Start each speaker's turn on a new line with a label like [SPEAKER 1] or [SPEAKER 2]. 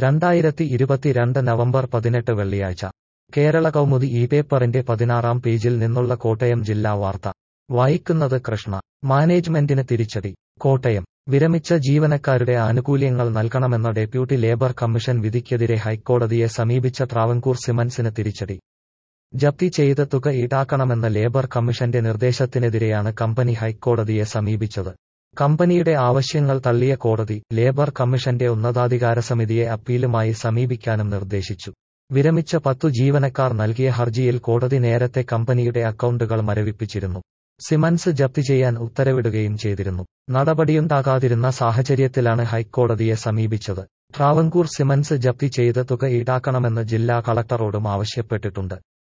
[SPEAKER 1] രണ്ടായിരത്തി ഇരുപത്തിരണ്ട് നവംബർ പതിനെട്ട് വെള്ളിയാഴ്ച കേരള കൗമുദി ഈ പേപ്പറിന്റെ പതിനാറാം പേജിൽ നിന്നുള്ള കോട്ടയം ജില്ലാ വാർത്ത വായിക്കുന്നത് കൃഷ്ണ മാനേജ്മെന്റിന് തിരിച്ചടി കോട്ടയം വിരമിച്ച ജീവനക്കാരുടെ ആനുകൂല്യങ്ങൾ നൽകണമെന്ന ഡെപ്യൂട്ടി ലേബർ കമ്മീഷൻ വിധിക്കെതിരെ ഹൈക്കോടതിയെ സമീപിച്ച ട്രാവൻകൂർ സിമൻസിന് തിരിച്ചടി ജപ്തി ചെയ്ത തുക ഈടാക്കണമെന്ന ലേബർ കമ്മീഷന്റെ നിർദ്ദേശത്തിനെതിരെയാണ് കമ്പനി ഹൈക്കോടതിയെ സമീപിച്ചത് കമ്പനിയുടെ ആവശ്യങ്ങൾ തള്ളിയ കോടതി ലേബർ കമ്മീഷന്റെ ഉന്നതാധികാര സമിതിയെ അപ്പീലുമായി സമീപിക്കാനും നിർദ്ദേശിച്ചു വിരമിച്ച പത്തു ജീവനക്കാർ നൽകിയ ഹർജിയിൽ കോടതി നേരത്തെ കമ്പനിയുടെ അക്കൗണ്ടുകൾ മരവിപ്പിച്ചിരുന്നു സിമൻസ് ജപ്തി ചെയ്യാൻ ഉത്തരവിടുകയും ചെയ്തിരുന്നു നടപടിയുണ്ടാകാതിരുന്ന സാഹചര്യത്തിലാണ് ഹൈക്കോടതിയെ സമീപിച്ചത് ട്രാവൻകൂർ സിമൻസ് ജപ്തി ചെയ്ത തുക ഈടാക്കണമെന്ന് ജില്ലാ കളക്ടറോടും ആവശ്യപ്പെട്ടിട്ടുണ്ട്